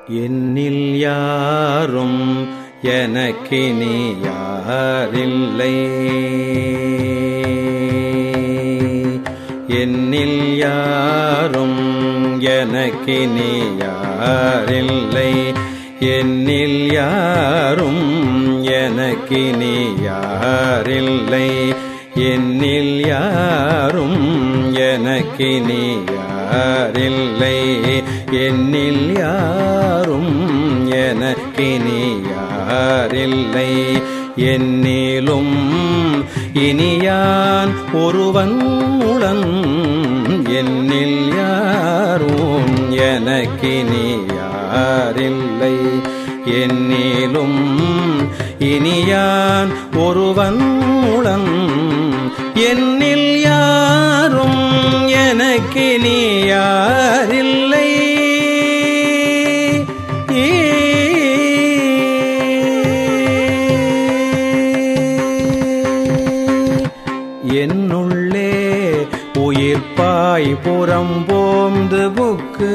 என்னில் யாரும் எனக்கினி யாரில்லை என்னில் யாரும் எனக்கினி யாரில்லை என்னில் யாரும் எனக்கினி யாரில்லை என்னில் யாரும் எனக்கினி யாரில்லை என்னில் யாரும் எனக்கினி யாரில்லை என்னிலும் இனியான் ஒருவன் உடன் என்னில் யாரும் எனக்கினி யாரில்லை என்னிலும் இனியான் ஒருவன் உடன் என்னில் யாரும் எனக்கினி யாரில்லை என்னுள்ளே உயிர்ப்பாய் புறம் போந்து புக்கு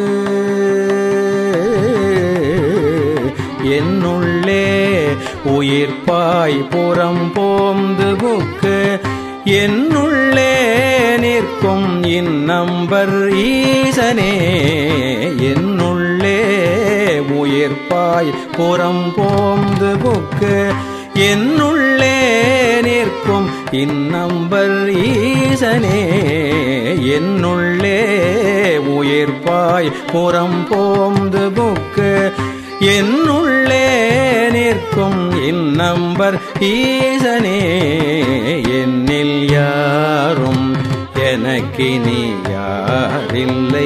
என்னுள்ளே உயிர்ப்பாய் புறம் போந்து புக்கு என்னுள்ளே நிற்கும் இந்நம்பர் ஈசனே என்னுள்ளே உயிர்ப்பாய் புறம் போந்து புக்கு என்னுள்ளே நிற்கும் இந்நம்பர் ஈசனே என்னுள்ளே உயிர்ப்பாய் புறம் போந்து புக்கு என்னுள்ளே நிற்கும் இந்நம்பர் ஈசனே என்னில் யாரும் எனக்கினி யாரில்லை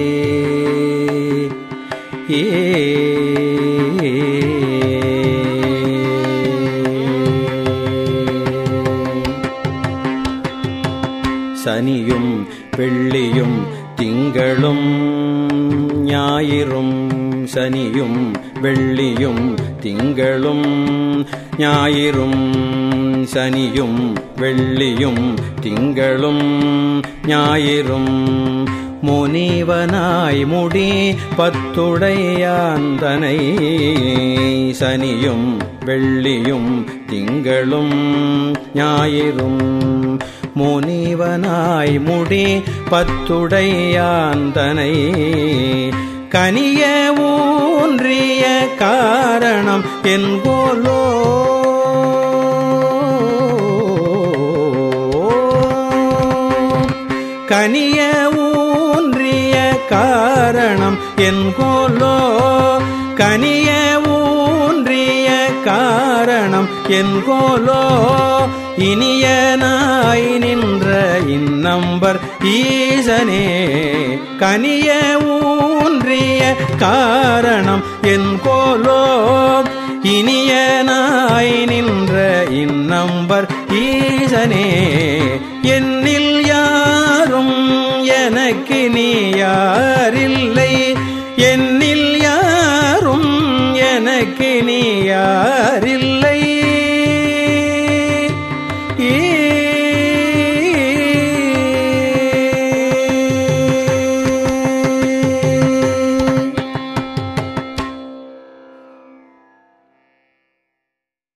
சனியும் வெள்ளியும் திங்களும் ஞாயிறும் சனியும் வெள்ளியும் திங்களும் ஞாயிறும் சனியும் வெள்ளியும் திங்களும் ஞாயிறும் முனிவனாய் முடி பத்துடையாந்தனை சனியும் வெள்ளியும் திங்களும் ஞாயிறும் முனிவனாய் முடி பத்துடையாந்தனை கனிய ஊன்றிய காரணம் என்கோலோ கனிய ஊன்றிய காரணம் என்கோலோ கனிய ஊன்றிய காரணம் என்கோலோ இனியனாய் நின்ற இந்நம்பர் ஈசனே கனிய ஊன்றிய காரணம் என்கோலோ இனியனாய் நின்ற இந்நம்பர் ஈசனே என்னில் யாரும் எனக்கு நீ யாரில்லை என்னில் யாரும் எனக்கு நீ யாரில்லை